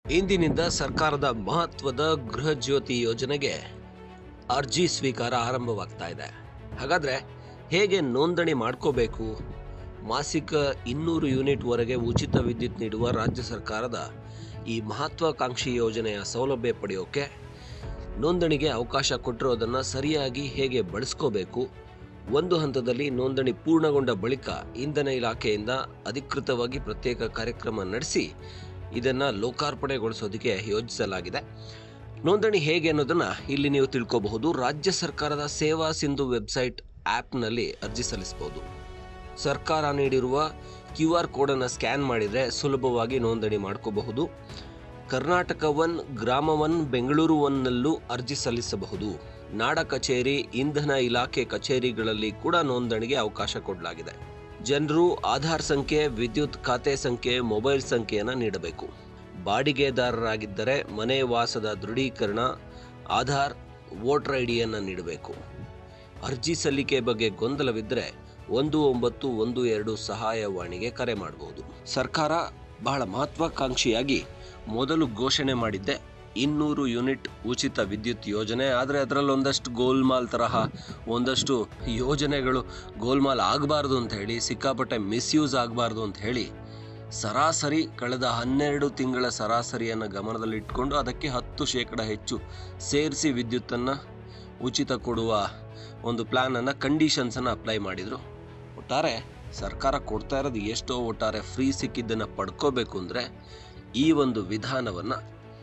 ಇಂದಿನಿಂದ ಸರ್ಕಾರದ ಮಹತ್ವದ ಗೃಹ ಜ್ಯೋತಿ ಯೋಜನೆಗೆ ಅರ್ಜಿ ಸ್ವೀಕಾರ ಆರಂಭವಾಗ್ತಾ ಇದೆ ಹಾಗಾದ್ರೆ ಹೇಗೆ ನೋಂದಣಿ ಮಾಡ್ಕೋಬೇಕು ಮಾಸಿಕ ಇನ್ನೂರು ಯೂನಿಟ್ವರೆಗೆ ಉಚಿತ ವಿದ್ಯುತ್ ನೀಡುವ ರಾಜ್ಯ ಸರ್ಕಾರದ ಈ ಮಹತ್ವಾಕಾಂಕ್ಷಿ ಯೋಜನೆಯ ಸೌಲಭ್ಯ ಪಡೆಯೋಕೆ ನೋಂದಣಿಗೆ ಅವಕಾಶ ಕೊಟ್ಟಿರೋದನ್ನು ಸರಿಯಾಗಿ ಹೇಗೆ ಬಳಸ್ಕೋಬೇಕು ಒಂದು ಹಂತದಲ್ಲಿ ನೋಂದಣಿ ಪೂರ್ಣಗೊಂಡ ಬಳಿಕ ಇಂಧನ ಇಲಾಖೆಯಿಂದ ಅಧಿಕೃತವಾಗಿ ಪ್ರತ್ಯೇಕ ಕಾರ್ಯಕ್ರಮ ನಡೆಸಿ ಇದನ್ನು ಲೋಕಾರ್ಪಣೆಗೊಳಿಸೋದಕ್ಕೆ ಯೋಜಿಸಲಾಗಿದೆ ನೋಂದಣಿ ಹೇಗೆ ಅನ್ನೋದನ್ನ ಇಲ್ಲಿ ನೀವು ತಿಳ್ಕೋಬಹುದು ರಾಜ್ಯ ಸರ್ಕಾರದ ಸೇವಾ ಸಿಂಧು ವೆಬ್ಸೈಟ್ ಆ್ಯಪ್ನಲ್ಲಿ ಅರ್ಜಿ ಸಲ್ಲಿಸಬಹುದು ಸರ್ಕಾರ ನೀಡಿರುವ ಕ್ಯೂ ಆರ್ ಕೋಡನ್ನು ಸ್ಕ್ಯಾನ್ ಮಾಡಿದರೆ ಸುಲಭವಾಗಿ ನೋಂದಣಿ ಮಾಡ್ಕೋಬಹುದು ಕರ್ನಾಟಕ ಒನ್ ಗ್ರಾಮ ಒನ್ ಬೆಂಗಳೂರು ಒನ್ನಲ್ಲೂ ಅರ್ಜಿ ಸಲ್ಲಿಸಬಹುದು ನಾಡ ಕಚೇರಿ ಇಂಧನ ಇಲಾಖೆ ಕಚೇರಿಗಳಲ್ಲಿ ಕೂಡ ನೋಂದಣಿಗೆ ಅವಕಾಶ ಕೊಡಲಾಗಿದೆ ಜನರು ಆಧಾರ್ ಸಂಖ್ಯೆ ವಿದ್ಯುತ್ ಖಾತೆ ಸಂಖ್ಯೆ ಮೊಬೈಲ್ ಸಂಖ್ಯೆಯನ್ನು ನೀಡಬೇಕು ಬಾಡಿಗೆದಾರರಾಗಿದ್ದರೆ ಮನೆ ವಾಸದ ದೃಢೀಕರಣ ಆಧಾರ್ ವೋಟರ್ ಐ ಡಿಯನ್ನು ನೀಡಬೇಕು ಅರ್ಜಿ ಸಲ್ಲಿಕೆ ಬಗ್ಗೆ ಗೊಂದಲವಿದ್ದರೆ ಒಂದು ಒಂಬತ್ತು ಒಂದು ಎರಡು ಸಹಾಯವಾಣಿಗೆ ಕರೆ ಮಾಡಬಹುದು ಸರ್ಕಾರ ಬಹಳ ಮಹತ್ವಾಕಾಂಕ್ಷಿಯಾಗಿ ಮೊದಲು ಘೋಷಣೆ ಮಾಡಿದ್ದೆ ಇನ್ನೂರು ಯೂನಿಟ್ ಉಚಿತ ವಿದ್ಯುತ್ ಯೋಜನೆ ಆದರೆ ಅದರಲ್ಲಿ ಒಂದಷ್ಟು ಗೋಲ್ಮಾಲ್ ತರಹ ಒಂದಷ್ಟು ಯೋಜನೆಗಳು ಗೋಲ್ಮಾಲ್ ಆಗಬಾರ್ದು ಅಂತ ಹೇಳಿ ಸಿಕ್ಕಾಪಟ್ಟೆ ಮಿಸ್ಯೂಸ್ ಆಗಬಾರ್ದು ಅಂತ ಹೇಳಿ ಸರಾಸರಿ ಕಳೆದ ಹನ್ನೆರಡು ತಿಂಗಳ ಸರಾಸರಿಯನ್ನು ಗಮನದಲ್ಲಿಟ್ಕೊಂಡು ಅದಕ್ಕೆ ಹತ್ತು ಶೇಕಡ ಹೆಚ್ಚು ಸೇರಿಸಿ ವಿದ್ಯುತ್ತನ್ನು ಉಚಿತ ಕೊಡುವ ಒಂದು ಪ್ಲ್ಯಾನನ್ನು ಕಂಡೀಷನ್ಸನ್ನು ಅಪ್ಲೈ ಮಾಡಿದರು ಒಟ್ಟಾರೆ ಸರ್ಕಾರ ಕೊಡ್ತಾ ಇರೋದು ಎಷ್ಟೋ ಒಟ್ಟಾರೆ ಫ್ರೀ ಸಿಕ್ಕಿದ್ದನ್ನು ಪಡ್ಕೋಬೇಕು ಅಂದರೆ ಈ ಒಂದು ವಿಧಾನವನ್ನು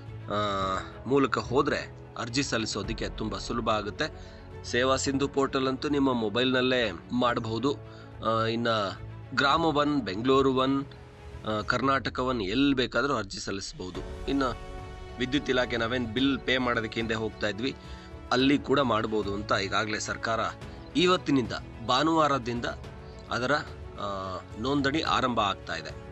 ಮೂಲಕ ಹೋದರೆ ಅರ್ಜಿ ಸಲ್ಲಿಸೋದಕ್ಕೆ ತುಂಬ ಸುಲಭ ಆಗುತ್ತೆ ಸೇವಾ ಸಿಂಧು ಪೋರ್ಟಲ್ ಅಂತೂ ನಿಮ್ಮ ಮೊಬೈಲ್ನಲ್ಲೇ ಮಾಡಬಹುದು ಇನ್ನು ಗ್ರಾಮ ಒನ್ ಬೆಂಗಳೂರು ಒನ್ ಆ, ಕರ್ನಾಟಕ ಒನ್ ಎಲ್ಲಿ ಬೇಕಾದರೂ ಅರ್ಜಿ ಸಲ್ಲಿಸ್ಬೋದು ಇನ್ನು ವಿದ್ಯುತ್ ಇಲಾಖೆ ನಾವೇನು ಬಿಲ್ ಪೇ ಮಾಡೋದಕ್ಕೆ ಹಿಂದೆ ಹೋಗ್ತಾ ಇದ್ವಿ ಅಲ್ಲಿ ಕೂಡ ಮಾಡ್ಬೋದು ಅಂತ ಈಗಾಗಲೇ ಸರ್ಕಾರ ಇವತ್ತಿನಿಂದ ಭಾನುವಾರದಿಂದ ಅದರ ಆ, ನೋಂದಣಿ ಆರಂಭ ಆಗ್ತಾ ಇದೆ